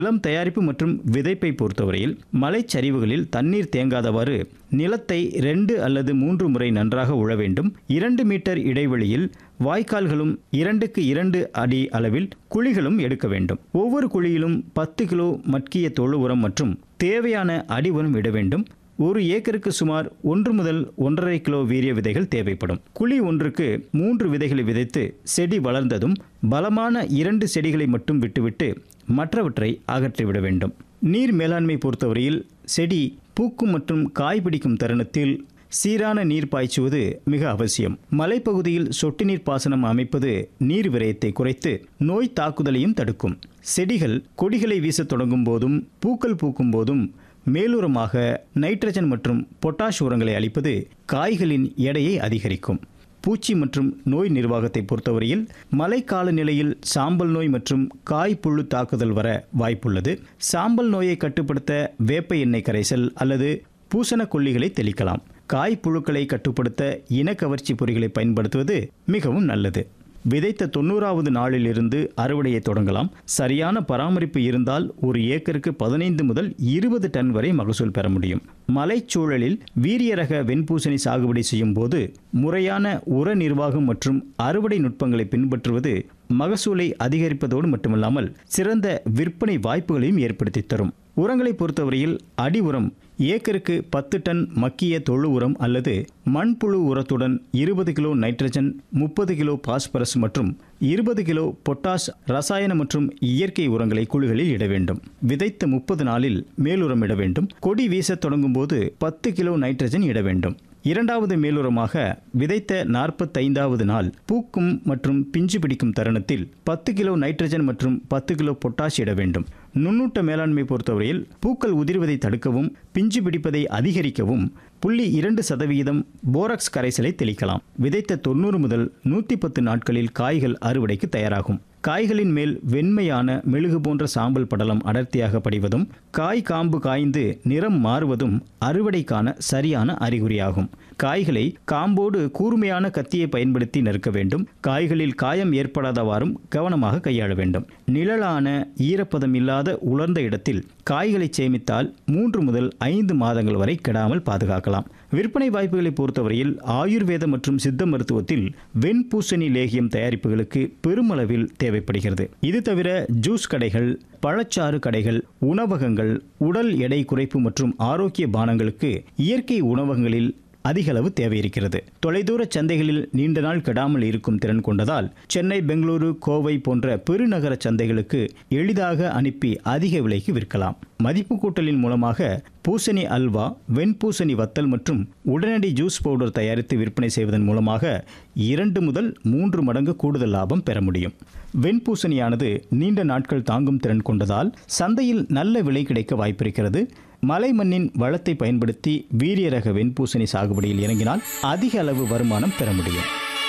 நிலம் தயாரிப்பு மற்றும் விதைப்பை பொறுத்தவரையில் மலைச்சரிவுகளில் தண்ணீர் தேங்காதவாறு நிலத்தை ரெண்டு அல்லது மூன்று முறை நன்றாக உழ வேண்டும் இரண்டு மீட்டர் இடைவெளியில் வாய்க்கால்களும் இரண்டுக்கு இரண்டு அடி அளவில் குழிகளும் எடுக்க வேண்டும் ஒவ்வொரு குழியிலும் பத்து கிலோ மட்கிய தொழு உரம் மற்றும் தேவையான அடி உரம் இட வேண்டும் ஒரு ஏக்கருக்கு சுமார் ஒன்று முதல் ஒன்றரை கிலோ வீரிய விதைகள் தேவைப்படும் குழி ஒன்றுக்கு மூன்று விதைகளை விதைத்து செடி வளர்ந்ததும் பலமான இரண்டு செடிகளை மட்டும் விட்டுவிட்டு மற்றவற்றை அகற்றிவிட வேண்டும் நீர் மேலாண்மை பொறுத்தவரையில் செடி பூக்கும் மற்றும் காய் பிடிக்கும் தருணத்தில் சீரான நீர் பாய்ச்சுவது மிக அவசியம் மலைப்பகுதியில் சொட்டு நீர் பாசனம் அமைப்பது நீர் விரயத்தை குறைத்து நோய் தாக்குதலையும் தடுக்கும் செடிகள் கொடிகளை வீசத் தொடங்கும் போதும் பூக்கள் பூக்கும் போதும் மேலுரமாக நைட்ரஜன் மற்றும் பொட்டாஷ் உரங்களை அளிப்பது காய்களின் எடையை அதிகரிக்கும் பூச்சி மற்றும் நோய் நிர்வாகத்தை பொறுத்தவரையில் மழை காலநிலையில் சாம்பல் நோய் மற்றும் காய் புழு தாக்குதல் வர வாய்ப்புள்ளது சாம்பல் நோயை கட்டுப்படுத்த வேப்ப எண்ணெய் கரைசல் அல்லது பூசண கொல்லிகளை தெளிக்கலாம் காய் புழுக்களை கட்டுப்படுத்த இனக்கவர்ச்சி பொறிகளை பயன்படுத்துவது மிகவும் நல்லது விதைத்த தொண்ணூறாவது நாளிலிருந்து அறுவடையை தொடங்கலாம் சரியான பராமரிப்பு இருந்தால் ஒரு ஏக்கருக்கு பதினைந்து முதல் இருபது டன் வரை மகசூல் பெற முடியும் மலைச்சூழலில் வீரிய ரக வெண்பூசணி சாகுபடி செய்யும் போது முறையான உர நிர்வாகம் மற்றும் அறுவடை நுட்பங்களை பின்பற்றுவது மகசூலை அதிகரிப்பதோடு மட்டுமல்லாமல் சிறந்த விற்பனை வாய்ப்புகளையும் ஏற்படுத்தி தரும் உரங்களை பொறுத்தவரையில் அடி உரம் ஏக்கருக்கு பத்து டன் மக்கிய தொழு உரம் அல்லது மண்புழு உரத்துடன் இருபது கிலோ நைட்ரஜன் முப்பது கிலோ பாஸ்பரஸ் மற்றும் இருபது கிலோ பொட்டாஸ் ரசாயன மற்றும் இயற்கை உரங்களை குழுகளில் இட வேண்டும் விதைத்த முப்பது நாளில் மேலுரம் இட வேண்டும் கொடி வீசத் தொடங்கும் போது பத்து கிலோ நைட்ரஜன் இட வேண்டும் இரண்டாவது மேலுரமாக விதைத்த நாற்பத்தைந்தாவது நாள் பூக்கும் மற்றும் பிஞ்சு பிடிக்கும் தருணத்தில் பத்து கிலோ நைட்ரஜன் மற்றும் பத்து கிலோ பொட்டாஷ் இட வேண்டும் நுண்ணூட்ட மேலாண்மை பொறுத்தவரையில் பூக்கள் உதிர்வதை தடுக்கவும் பிஞ்சு பிடிப்பதை அதிகரிக்கவும் புள்ளி இரண்டு சதவிகிதம் போராக்ஸ் கரைசலை தெளிக்கலாம் விதைத்த தொண்ணூறு முதல் நூற்றி பத்து நாட்களில் காய்கள் அறுவடைக்கு தயாராகும் காய்களின் மேல் வெண்மையான மெழுகு போன்ற சாம்பல் படலம் அடர்த்தியாக படிவதும் காய் காம்பு காய்ந்து நிறம் மாறுவதும் அறுவடைக்கான சரியான அறிகுறியாகும் காய்களை காம்போடு கூர்மையான கத்தியை பயன்படுத்தி நறுக்க வேண்டும் காய்களில் காயம் ஏற்படாதவாறும் கவனமாக கையாள வேண்டும் நிழலான ஈரப்பதம் இல்லாத உலர்ந்த இடத்தில் காய்களை சேமித்தால் மூன்று முதல் ஐந்து மாதங்கள் வரை கெடாமல் பாதுகாக்கலாம் விற்பனை வாய்ப்புகளை பொறுத்தவரையில் ஆயுர்வேத மற்றும் சித்த மருத்துவத்தில் வெண்பூசணி லேகியம் தயாரிப்புகளுக்கு பெருமளவில் தேவைப்படுகிறது இது தவிர ஜூஸ் கடைகள் பழச்சாறு கடைகள் உணவகங்கள் உடல் எடை குறைப்பு மற்றும் ஆரோக்கிய பானங்களுக்கு இயற்கை உணவகங்களில் அதிக அளவு தேவை இருக்கிறது தொலைதூர சந்தைகளில் நீண்ட நாள் கெடாமல் இருக்கும் திறன் கொண்டதால் சென்னை பெங்களூரு கோவை போன்ற பெருநகர சந்தைகளுக்கு எளிதாக அனுப்பி அதிக விலைக்கு விற்கலாம் மதிப்பு கூட்டலின் மூலமாக பூசணி அல்வா வெண்பூசணி வத்தல் மற்றும் உடனடி ஜூஸ் பவுடர் தயாரித்து விற்பனை செய்வதன் மூலமாக இரண்டு முதல் மூன்று மடங்கு கூடுதல் லாபம் பெற முடியும் வெண்பூசணியானது நீண்ட நாட்கள் தாங்கும் திறன் கொண்டதால் சந்தையில் நல்ல விலை கிடைக்க வாய்ப்பிருக்கிறது மலை மண்ணின் வளத்தை பயன்படுத்தி வீரிய ரக வெண்பூசணி சாகுபடியில் இறங்கினால் அதிக அளவு வருமானம் பெற முடியும்